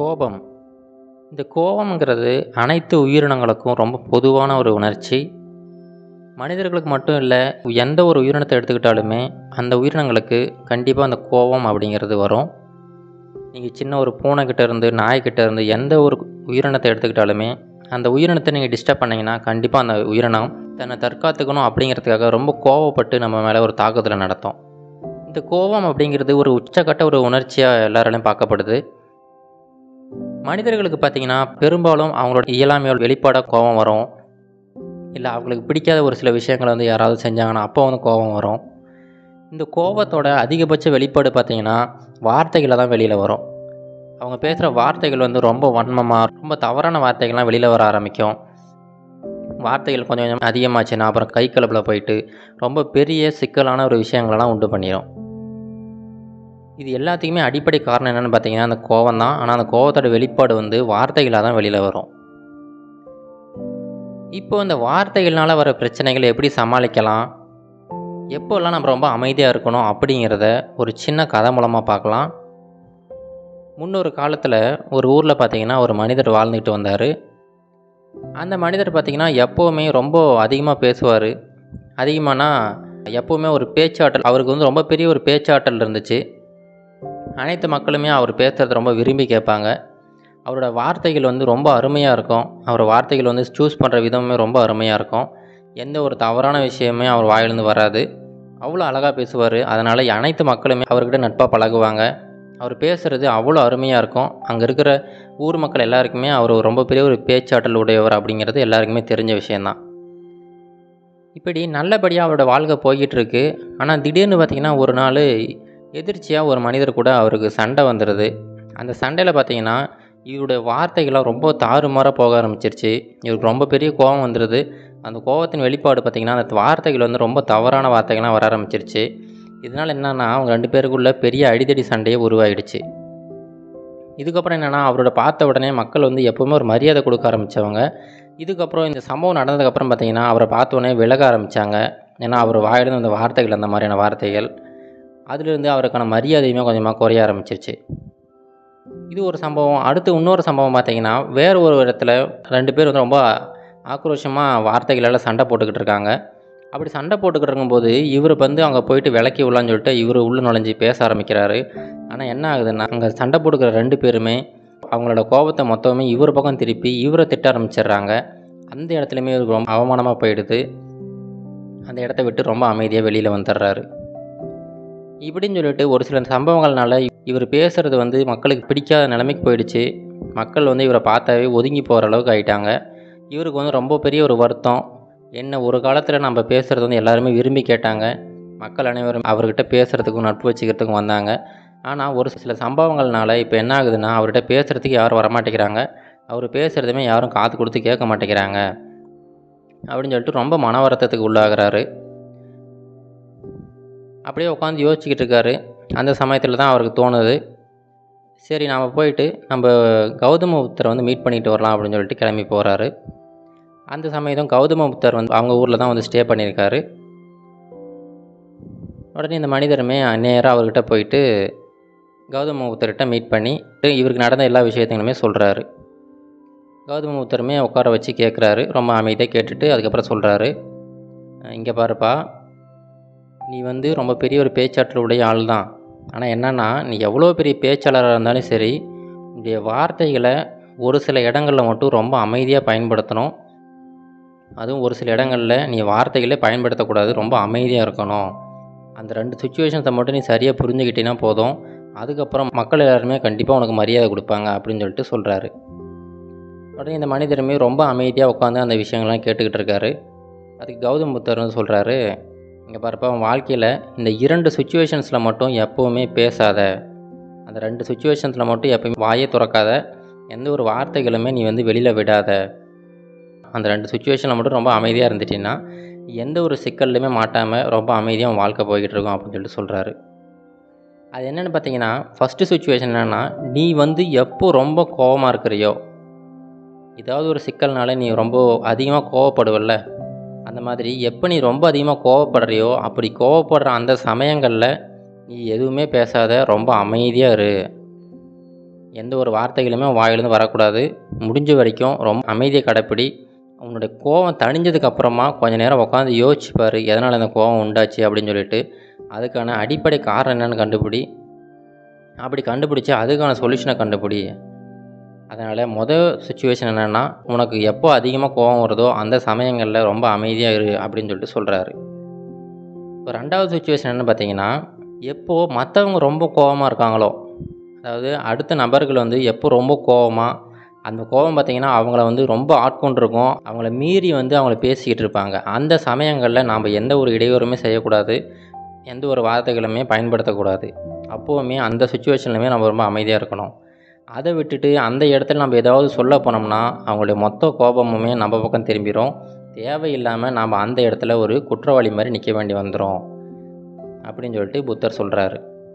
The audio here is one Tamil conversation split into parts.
கோபம் இந்த கோபம்ங்கிறது அனைத்து உயிரினங்களுக்கும் ரொம்ப பொதுவான ஒரு உணர்ச்சி மனிதர்களுக்கு மட்டும் இல்லை எந்த ஒரு உயிரினத்தை எடுத்துக்கிட்டாலுமே அந்த உயிரினங்களுக்கு கண்டிப்பாக அந்த கோபம் அப்படிங்கிறது வரும் நீங்கள் சின்ன ஒரு பூனைக்கிட்ட இருந்து நாய்க்கிட்ட இருந்து எந்த ஒரு உயிரினத்தை எடுத்துக்கிட்டாலுமே அந்த உயிரினத்தை நீங்கள் டிஸ்டர்ப் பண்ணிங்கன்னா கண்டிப்பாக அந்த உயிரினம் தன்னை தற்காத்துக்கணும் அப்படிங்கிறதுக்காக ரொம்ப கோவப்பட்டு நம்ம மேலே ஒரு தாக்குதலை நடத்தும் இந்த கோபம் அப்படிங்கிறது ஒரு உச்சக்கட்ட ஒரு உணர்ச்சியாக எல்லாராலையும் பார்க்கப்படுது மனிதர்களுக்கு பார்த்தீங்கன்னா பெரும்பாலும் அவங்களோட இயலாமையோட வெளிப்பாடாக கோபம் வரும் இல்லை அவங்களுக்கு பிடிக்காத ஒரு சில விஷயங்களை வந்து யாராவது செஞ்சாங்கன்னா அப்போ வந்து கோபம் வரும் இந்த கோபத்தோட அதிகபட்ச வெளிப்பாடு பார்த்தீங்கன்னா வார்த்தைகளை தான் வெளியில் வரும் அவங்க பேசுகிற வார்த்தைகள் வந்து ரொம்ப வன்மமாக ரொம்ப தவறான வார்த்தைகள்லாம் வெளியில் வர ஆரம்பிக்கும் வார்த்தைகள் கொஞ்சம் கொஞ்சம் அதிகமாச்சுன்னா அப்புறம் கை கலப்பில் போயிட்டு ரொம்ப பெரிய சிக்கலான ஒரு விஷயங்களெல்லாம் உண்டு பண்ணிடும் இது எல்லாத்துக்குமே அடிப்படை காரணம் என்னென்னு பார்த்தீங்கன்னா அந்த கோவம் தான் ஆனால் அந்த கோவத்தோட வெளிப்பாடு வந்து வார்த்தைகளாக தான் வெளியில் வரும் இப்போ இந்த வார்த்தைகள்னால வர பிரச்சனைகளை எப்படி சமாளிக்கலாம் எப்போல்லாம் நம்ம ரொம்ப அமைதியாக இருக்கணும் அப்படிங்கிறத ஒரு சின்ன கதை மூலமாக பார்க்கலாம் முன்னொரு காலத்தில் ஒரு ஊரில் பார்த்தீங்கன்னா ஒரு மனிதர் வாழ்ந்துக்கிட்டு வந்தார் அந்த மனிதர் பார்த்திங்கன்னா எப்போவுமே ரொம்ப அதிகமாக பேசுவார் அதிகமானா எப்போவுமே ஒரு பேச்சாற்றல் அவருக்கு வந்து ரொம்ப பெரிய ஒரு பேச்சாற்றல் இருந்துச்சு அனைத்து மக்களுமே அவர் பேசுகிறத ரொம்ப விரும்பி கேட்பாங்க அவரோட வார்த்தைகள் வந்து ரொம்ப அருமையாக இருக்கும் அவர் வார்த்தைகள் வந்து சூஸ் பண்ணுற விதமே ரொம்ப அருமையாக இருக்கும் எந்த ஒரு தவறான விஷயமே அவர் வாயிலிருந்து வராது அவ்வளோ அழகாக பேசுவார் அதனால் அனைத்து மக்களுமே அவர்கிட்ட நட்பாக பழகுவாங்க அவர் பேசுகிறது அவ்வளோ அருமையாக இருக்கும் அங்கே இருக்கிற ஊர் மக்கள் எல்லாருக்குமே அவர் ரொம்ப பெரிய ஒரு பேச்சாற்றல் உடையவர் அப்படிங்கிறது எல்லாருக்குமே தெரிஞ்ச விஷயந்தான் இப்படி நல்லபடியாக அவரோட வாழ்க்கை போய்கிட்டு இருக்கு ஆனால் திடீர்னு பார்த்திங்கன்னா ஒரு நாள் எதிர்ச்சியாக ஒரு மனிதர் கூட அவருக்கு சண்டை வந்துடுது அந்த சண்டையில் பார்த்தீங்கன்னா இவருடைய வார்த்தைகள்லாம் ரொம்ப தாறுமாறாக போக ஆரம்பிச்சிருச்சு இவருக்கு ரொம்ப பெரிய கோபம் வந்துடுது அந்த கோபத்தின் வெளிப்பாடு பார்த்திங்கன்னா அந்த வார்த்தைகள் வந்து ரொம்ப தவறான வார்த்தைகள்லாம் வர ஆரம்பிச்சிருச்சு இதனால் என்னென்னா அவங்க ரெண்டு பேருக்குள்ள பெரிய அடிதடி சண்டையே உருவாயிடுச்சு இதுக்கப்புறம் என்னென்னா அவரோட பார்த்த உடனே மக்கள் வந்து எப்போவுமே ஒரு மரியாதை கொடுக்க ஆரம்பித்தவங்க இதுக்கப்புறம் இந்த சம்பவம் நடந்ததுக்கப்புறம் பார்த்தீங்கன்னா அவரை பார்த்த உடனே விலக ஆரம்பித்தாங்க ஏன்னா அவர் வாயிலிருந்து அந்த வார்த்தைகள் அந்த மாதிரியான வார்த்தைகள் அதிலிருந்து அவருக்கான மரியாதையுமே கொஞ்சமாக குறைய ஆரம்பிச்சிருச்சு இது ஒரு சம்பவம் அடுத்து இன்னொரு சம்பவம் பார்த்தீங்கன்னா வேறு ஒரு இடத்துல ரெண்டு பேர் வந்து ரொம்ப ஆக்ரோஷமாக வார்த்தைகளால் சண்டை போட்டுக்கிட்டு இருக்காங்க அப்படி சண்டை போட்டுக்கிட்டு இருக்கும்போது இவர் வந்து அங்கே போயிட்டு விளக்கி விடலான்னு சொல்லிட்டு இவர் உள்ளே நுழைஞ்சி பேச ஆரம்பிக்கிறாரு ஆனால் என்ன ஆகுதுன்னா அங்கே சண்டை போட்டுக்கிற ரெண்டு பேருமே அவங்களோட கோபத்தை மொத்தமே இவர் பக்கம் திருப்பி இவரை திட்ட ஆரம்பிச்சிடுறாங்க அந்த இடத்துலையுமே இவருக்கு ரொம்ப அவமானமாக போயிடுது அந்த இடத்த விட்டு ரொம்ப அமைதியாக வெளியில் வந்துடுறாரு இப்படின்னு சொல்லிட்டு ஒரு சில சம்பவங்கள்னால இவர் பேசுகிறது வந்து மக்களுக்கு பிடிக்காத நிலைமைக்கு போயிடுச்சு மக்கள் வந்து இவரை பார்த்தாவே ஒதுங்கி போகிற அளவுக்கு ஆயிட்டாங்க இவருக்கு வந்து ரொம்ப பெரிய ஒரு வருத்தம் என்ன ஒரு காலத்தில் நம்ம பேசுகிறது வந்து எல்லாருமே விரும்பி கேட்டாங்க மக்கள் அனைவரும் அவர்கிட்ட பேசுகிறதுக்கும் நட்பு வச்சுக்கிறதுக்கும் வந்தாங்க ஆனால் ஒரு சில சம்பவங்கள்னால இப்போ என்ன ஆகுதுன்னா அவர்கிட்ட பேசுகிறதுக்கு யாரும் வரமாட்டேங்கிறாங்க அவர் பேசுகிறதுமே யாரும் காது கொடுத்து கேட்க மாட்டேங்கிறாங்க அப்படின்னு சொல்லிட்டு ரொம்ப மன வருத்தத்துக்கு உள்ளாகிறாரு அப்படியே உட்காந்து யோசிச்சுக்கிட்டு இருக்காரு அந்த சமயத்தில் தான் அவருக்கு தோணுது சரி நாம் போயிட்டு நம்ம கௌதம புத்தரை வந்து மீட் பண்ணிட்டு வரலாம் அப்படின்னு சொல்லிட்டு கிளம்பி போகிறாரு அந்த சமயம் கௌதம புத்தர் வந்து அவங்க ஊரில் தான் வந்து ஸ்டே பண்ணியிருக்காரு உடனே இந்த மனிதருமே நேராக அவர்கிட்ட போயிட்டு கௌதம புத்தர்கிட்ட மீட் பண்ணி இவருக்கு நடந்த எல்லா விஷயத்தையுமே சொல்கிறாரு கௌதம புத்தருமே உட்கார வச்சு கேட்குறாரு ரொம்ப அமைதியாக கேட்டுட்டு அதுக்கப்புறம் சொல்கிறாரு இங்கே பாருப்பா நீ வந்து ரொம்ப பெரிய ஒரு பேச்சாற்றல் உடைய ஆள் தான் ஆனால் என்னென்னா நீ எவ்வளோ பெரிய பேச்சாளராக இருந்தாலும் சரி உடைய வார்த்தைகளை ஒரு சில இடங்களில் மட்டும் ரொம்ப அமைதியாக பயன்படுத்தணும் அதுவும் ஒரு சில இடங்களில் நீ வார்த்தைகளே பயன்படுத்தக்கூடாது ரொம்ப அமைதியாக இருக்கணும் அந்த ரெண்டு சுச்சுவேஷன்ஸை மட்டும் நீ சரியாக புரிஞ்சுக்கிட்டீங்கன்னா போதும் அதுக்கப்புறம் மக்கள் எல்லாருமே கண்டிப்பாக உனக்கு மரியாதை கொடுப்பாங்க அப்படின்னு சொல்லிட்டு சொல்கிறாரு உடனே இந்த மனிதருமே ரொம்ப அமைதியாக உட்காந்து அந்த விஷயங்கள்லாம் கேட்டுக்கிட்டு இருக்காரு அதுக்கு கௌதம் புத்தர் வந்து சொல்கிறாரு இங்கே பாருப்பா உன் வாழ்க்கையில் இந்த இரண்டு சுச்சுவேஷன்ஸில் மட்டும் எப்போவுமே பேசாத அந்த ரெண்டு சுச்சுவேஷன்ஸில் மட்டும் எப்போயுமே வாயே திறக்காத எந்த ஒரு வார்த்தைகளுமே நீ வந்து வெளியில் விடாத அந்த ரெண்டு சுச்சுவேஷனில் மட்டும் ரொம்ப அமைதியாக இருந்துட்டீங்கன்னா எந்த ஒரு சிக்கல்லையுமே மாட்டாமல் ரொம்ப அமைதியாக உன் வாழ்க்கை போய்கிட்டு இருக்கும் அப்படின்னு சொல்லிட்டு சொல்கிறாரு அது என்னென்னு பார்த்தீங்கன்னா ஃபஸ்ட்டு சுச்சுவேஷன் என்னென்னா நீ வந்து எப்போ ரொம்ப கோபமாக இருக்கிறியோ ஏதாவது ஒரு சிக்கல்னால நீ ரொம்ப அதிகமாக கோவப்படுவல்ல அந்த மாதிரி எப்போ நீ ரொம்ப அதிகமாக கோவப்படுறியோ அப்படி கோவப்படுற அந்த சமயங்களில் நீ எதுவுமே பேசாத ரொம்ப அமைதியாக இரு எந்த ஒரு வார்த்தைகளுமே வாயிலிருந்து வரக்கூடாது முடிஞ்ச வரைக்கும் ரொம்ப அமைதியை கடைப்பிடி உன்னுடைய கோவம் தணிஞ்சதுக்கு அப்புறமா கொஞ்ச நேரம் உட்காந்து யோசிச்சுப்பார் எதனால் இந்த கோவம் உண்டாச்சு அப்படின்னு சொல்லிட்டு அதுக்கான அடிப்படை காரணம் என்னன்னு கண்டுபிடி அப்படி கண்டுபிடிச்சி அதுக்கான சொல்யூஷனை கண்டுபிடி அதனால் மொதல் சுச்சுவேஷன் என்னென்னா உனக்கு எப்போ அதிகமாக கோவம் வருதோ அந்த சமயங்களில் ரொம்ப அமைதியாக இரு அப்படின்னு சொல்லிட்டு சொல்கிறாரு இப்போ ரெண்டாவது சுச்சுவேஷன் என்ன பார்த்தீங்கன்னா எப்போது மற்றவங்க ரொம்ப கோவமாக இருக்காங்களோ அதாவது அடுத்த நபர்கள் வந்து எப்போ ரொம்ப கோவமாக அந்த கோபம் பார்த்திங்கன்னா அவங்கள வந்து ரொம்ப ஆட்கொண்டிருக்கும் அவங்கள மீறி வந்து அவங்கள பேசிக்கிட்டு இருப்பாங்க அந்த சமயங்களில் நாம் எந்த ஒரு இடையூறுமே செய்யக்கூடாது எந்த ஒரு வார்த்தைகளுமே பயன்படுத்தக்கூடாது அப்போவுமே அந்த சுச்சுவேஷன்லையுமே நம்ம ரொம்ப அமைதியாக இருக்கணும் அதை விட்டுட்டு அந்த இடத்துல நம்ம ஏதாவது சொல்ல போனோம்னா அவங்களுடைய மொத்த கோபமுமே நம்ம பக்கம் திரும்பிடும் தேவையில்லாமல் நாம் அந்த இடத்துல ஒரு குற்றவாளி மாதிரி நிற்க வேண்டி வந்துடும் அப்படின்னு சொல்லிட்டு புத்தர் சொல்கிறாரு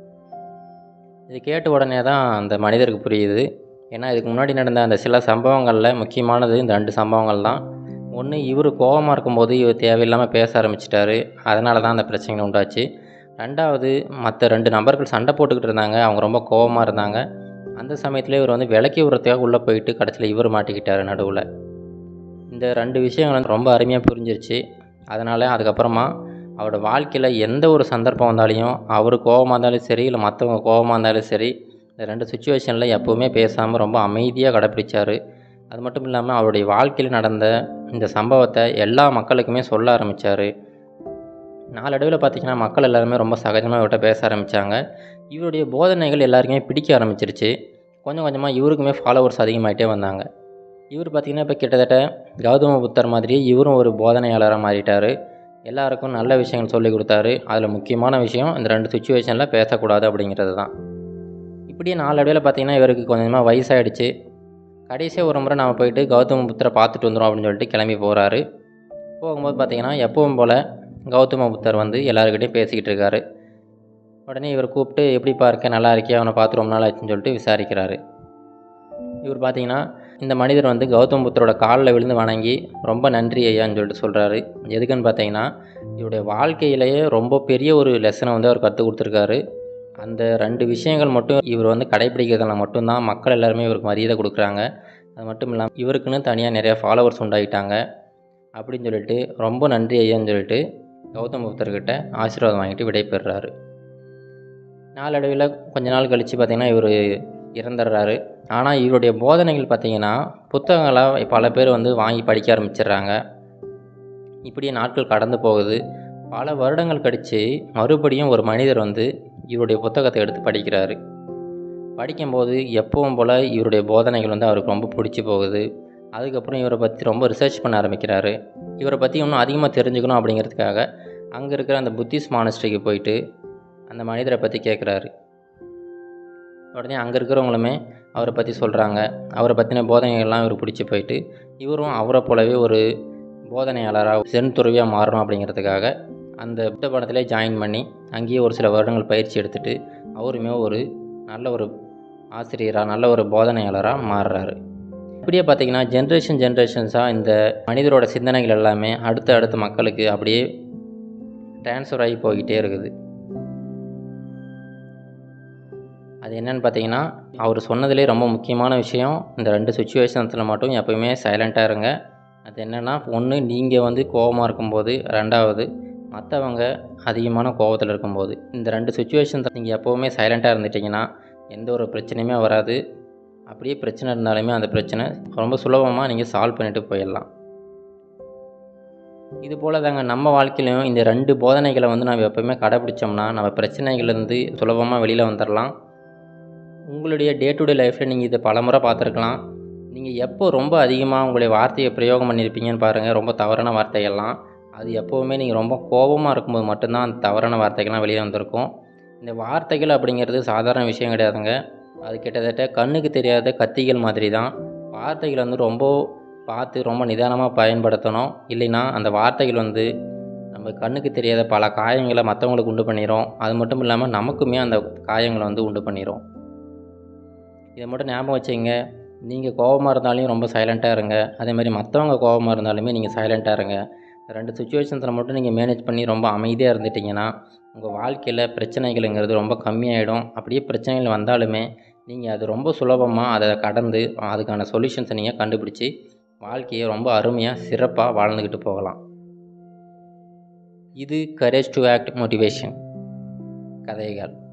இது கேட்ட உடனே தான் அந்த மனிதருக்கு புரியுது ஏன்னா இதுக்கு முன்னாடி நடந்த அந்த சில சம்பவங்களில் முக்கியமானது இந்த ரெண்டு சம்பவங்கள் தான் ஒன்று இவர் கோபமாக இருக்கும்போது இவர் தேவையில்லாமல் பேச ஆரம்பிச்சிட்டாரு அதனால தான் அந்த பிரச்சனை உண்டாச்சு ரெண்டாவது மற்ற ரெண்டு நபர்கள் சண்டை போட்டுக்கிட்டு இருந்தாங்க அவங்க ரொம்ப கோபமாக இருந்தாங்க அந்த சமயத்தில் இவர் வந்து விளக்கி விடுறதுக்காக உள்ளே போயிட்டு கடைசியில் இவர் மாட்டிக்கிட்டார் நடுவில் இந்த ரெண்டு விஷயங்கள் வந்து ரொம்ப அருமையாக புரிஞ்சிருச்சு அதனால் அதுக்கப்புறமா அவரோட வாழ்க்கையில் எந்த ஒரு சந்தர்ப்பம் வந்தாலையும் அவர் கோபமாக இருந்தாலும் சரி இல்லை மற்றவங்க கோபமாக இருந்தாலும் சரி இந்த ரெண்டு சுச்சுவேஷனில் எப்போவுமே பேசாமல் ரொம்ப அமைதியாக கடைப்பிடிச்சார் அது மட்டும் இல்லாமல் அவருடைய வாழ்க்கையில் நடந்த இந்த சம்பவத்தை எல்லா மக்களுக்குமே சொல்ல ஆரம்பித்தார் நாளடைவில் பார்த்திங்கன்னா மக்கள் எல்லாருமே ரொம்ப சகஜமாக இவர்கிட்ட பேச ஆரம்பித்தாங்க இவருடைய போதனைகள் எல்லாருக்குமே பிடிக்க ஆரம்பிச்சிருச்சு கொஞ்சம் கொஞ்சமாக இவருக்குமே ஃபாலோவர்ஸ் அதிகமாகிட்டே வந்தாங்க இவர் பார்த்திங்கன்னா இப்போ கிட்டத்தட்ட கௌதம புத்தர் மாதிரி இவரும் ஒரு போதனையாளராக மாறிட்டார் எல்லாருக்கும் நல்ல விஷயங்கள் சொல்லி கொடுத்தாரு அதில் முக்கியமான விஷயம் இந்த ரெண்டு சுச்சுவேஷனில் பேசக்கூடாது அப்படிங்கிறது தான் இப்படியே நாளடைவில் பார்த்திங்கன்னா இவருக்கு கொஞ்சமாக வயசாகிடுச்சு கடைசியாக ஒரு முறை நாம் போயிட்டு கௌதம புத்தரை பார்த்துட்டு வந்துடும் அப்படின்னு சொல்லிட்டு கிளம்பி போகிறாரு போகும்போது பார்த்திங்கன்னா எப்பவும் போல் கௌதம புத்தர் வந்து எல்லாருக்கிட்டையும் பேசிக்கிட்டு இருக்காரு உடனே இவர் கூப்பிட்டு எப்படிப்பா இருக்க நல்லா இருக்கியா அவனை பார்த்து ரொம்ப நாள் ஆச்சுன்னு சொல்லிட்டு விசாரிக்கிறாரு இவர் பார்த்தீங்கன்னா இந்த மனிதர் வந்து கௌதம புத்தரோட காலில் விழுந்து வணங்கி ரொம்ப நன்றி ஐயான்னு சொல்லிட்டு சொல்கிறாரு எதுக்குன்னு பார்த்தீங்கன்னா இவருடைய வாழ்க்கையிலேயே ரொம்ப பெரிய ஒரு லெசனை வந்து அவர் கற்றுக் கொடுத்துருக்காரு அந்த ரெண்டு விஷயங்கள் மட்டும் இவர் வந்து கடைப்பிடிக்கிறதுனால மட்டும்தான் மக்கள் எல்லாருமே இவருக்கு மரியாதை கொடுக்குறாங்க அது மட்டும் இல்லாமல் இவருக்குன்னு தனியாக நிறையா ஃபாலோவர்ஸ் உண்டாகிட்டாங்க அப்படின்னு சொல்லிட்டு ரொம்ப நன்றி ஐயான்னு சொல்லிட்டு கௌதம புத்தர்கிட்ட ஆசீர்வாதம் வாங்கிட்டு விடைபெறுறாரு நாளடைவில் கொஞ்ச நாள் கழித்து பார்த்திங்கன்னா இவர் இறந்துடுறாரு ஆனால் இவருடைய போதனைகள் பார்த்திங்கன்னா புத்தகங்களாக பல பேர் வந்து வாங்கி படிக்க ஆரம்பிச்சிடுறாங்க இப்படியே நாட்கள் கடந்து போகுது பல வருடங்கள் கழித்து மறுபடியும் ஒரு மனிதர் வந்து இவருடைய புத்தகத்தை எடுத்து படிக்கிறாரு படிக்கும்போது எப்பவும் போல் இவருடைய போதனைகள் வந்து அவருக்கு ரொம்ப பிடிச்சி போகுது அதுக்கப்புறம் இவரை பற்றி ரொம்ப ரிசர்ச் பண்ண ஆரம்பிக்கிறாரு இவரை பற்றி இன்னும் அதிகமாக தெரிஞ்சுக்கணும் அப்படிங்கிறதுக்காக அங்கே இருக்கிற அந்த புத்திஸ்ட் மானஸ்ட்ரிக்கு போயிட்டு அந்த மனிதரை பற்றி கேட்குறாரு உடனே அங்கே இருக்கிறவங்களுமே அவரை பற்றி சொல்கிறாங்க அவரை பற்றின போதனைகள்லாம் இவருக்கு பிடிச்சி போயிட்டு இவரும் அவரை போலவே ஒரு போதனையாளராக சென் துறவியாக மாறணும் அப்படிங்கிறதுக்காக அந்த புத்த படத்திலே ஜாயின் பண்ணி அங்கேயே ஒரு சில வருடங்கள் பயிற்சி எடுத்துகிட்டு அவருமே ஒரு நல்ல ஒரு ஆசிரியராக நல்ல ஒரு போதனையாளராக மாறுறாரு இப்படியே பார்த்தீங்கன்னா ஜென்ரேஷன் ஜென்ரேஷன்ஸாக இந்த மனிதரோட சிந்தனைகள் எல்லாமே அடுத்த அடுத்த மக்களுக்கு அப்படியே ட்ரான்ஸ்ஃபர் ஆகி போய்கிட்டே இருக்குது அது என்னன்னு பார்த்தீங்கன்னா அவர் சொன்னதுலே ரொம்ப முக்கியமான விஷயம் இந்த ரெண்டு சுச்சுவேஷன்ஸில் மட்டும் எப்போயுமே சைலண்ட்டாக இருங்க அது என்னென்னா ஒன்று நீங்கள் வந்து கோபமாக இருக்கும்போது ரெண்டாவது மற்றவங்க அதிகமான கோபத்தில் இருக்கும்போது இந்த ரெண்டு சுச்சுவேஷன்ஸ் நீங்கள் எப்போவுமே சைலண்ட்டாக இருந்துட்டிங்கன்னா எந்த ஒரு பிரச்சனையுமே வராது அப்படியே பிரச்சனை இருந்தாலுமே அந்த பிரச்சனை ரொம்ப சுலபமாக நீங்கள் சால்வ் பண்ணிட்டு போயிடலாம் இது போல் தாங்க நம்ம வாழ்க்கையிலையும் இந்த ரெண்டு போதனைகளை வந்து நம்ம எப்போவுமே கடைப்பிடிச்சோம்னா நம்ம பிரச்சனைகள்லேருந்து சுலபமாக வெளியில் வந்துடலாம் உங்களுடைய டே டு டே லைஃப்பில் நீங்கள் இதை பலமுறை பார்த்துருக்கலாம் நீங்கள் எப்போ ரொம்ப அதிகமாக உங்களுடைய வார்த்தையை பிரயோகம் பண்ணியிருப்பீங்கன்னு பாருங்கள் ரொம்ப தவறான வார்த்தைகள்லாம் அது எப்போவுமே நீங்கள் ரொம்ப கோபமாக இருக்கும்போது மட்டும்தான் அந்த தவறான வார்த்தைகள்லாம் வெளியே வந்திருக்கும் இந்த வார்த்தைகள் அப்படிங்கிறது சாதாரண விஷயம் கிடையாதுங்க அது கிட்டத்தட்ட கண்ணுக்கு தெரியாத கத்திகள் மாதிரி தான் வார்த்தைகள் வந்து ரொம்ப பார்த்து ரொம்ப நிதானமாக பயன்படுத்தணும் இல்லைன்னா அந்த வார்த்தைகள் வந்து நம்ம கண்ணுக்கு தெரியாத பல காயங்களை மற்றவங்களுக்கு உண்டு பண்ணிடும் அது மட்டும் இல்லாமல் நமக்குமே அந்த காயங்களை வந்து உண்டு பண்ணிடும் இதை மட்டும் ஞாபகம் வச்சுங்க நீங்கள் கோபமாக இருந்தாலும் ரொம்ப சைலண்ட்டாக இருங்க அதேமாதிரி மற்றவங்க கோபமாக இருந்தாலுமே நீங்கள் சைலண்ட்டாக இருங்க ரெண்டு சுச்சுவேஷன்ஸில் மட்டும் நீங்கள் மேனேஜ் பண்ணி ரொம்ப அமைதியாக இருந்துட்டிங்கன்னா உங்கள் வாழ்க்கையில் பிரச்சனைகள்ங்கிறது ரொம்ப கம்மியாயிடும் அப்படியே பிரச்சனைகள் வந்தாலுமே நீங்கள் அது ரொம்ப சுலபமாக அதை கடந்து அதுக்கான சொல்யூஷன்ஸை நீங்கள் கண்டுபிடிச்சி வாழ்க்கையை ரொம்ப அருமையாக சிறப்பாக வாழ்ந்துக்கிட்டு போகலாம் இது கரேஜ் டு ஆக்ட் மோட்டிவேஷன் கதைகள்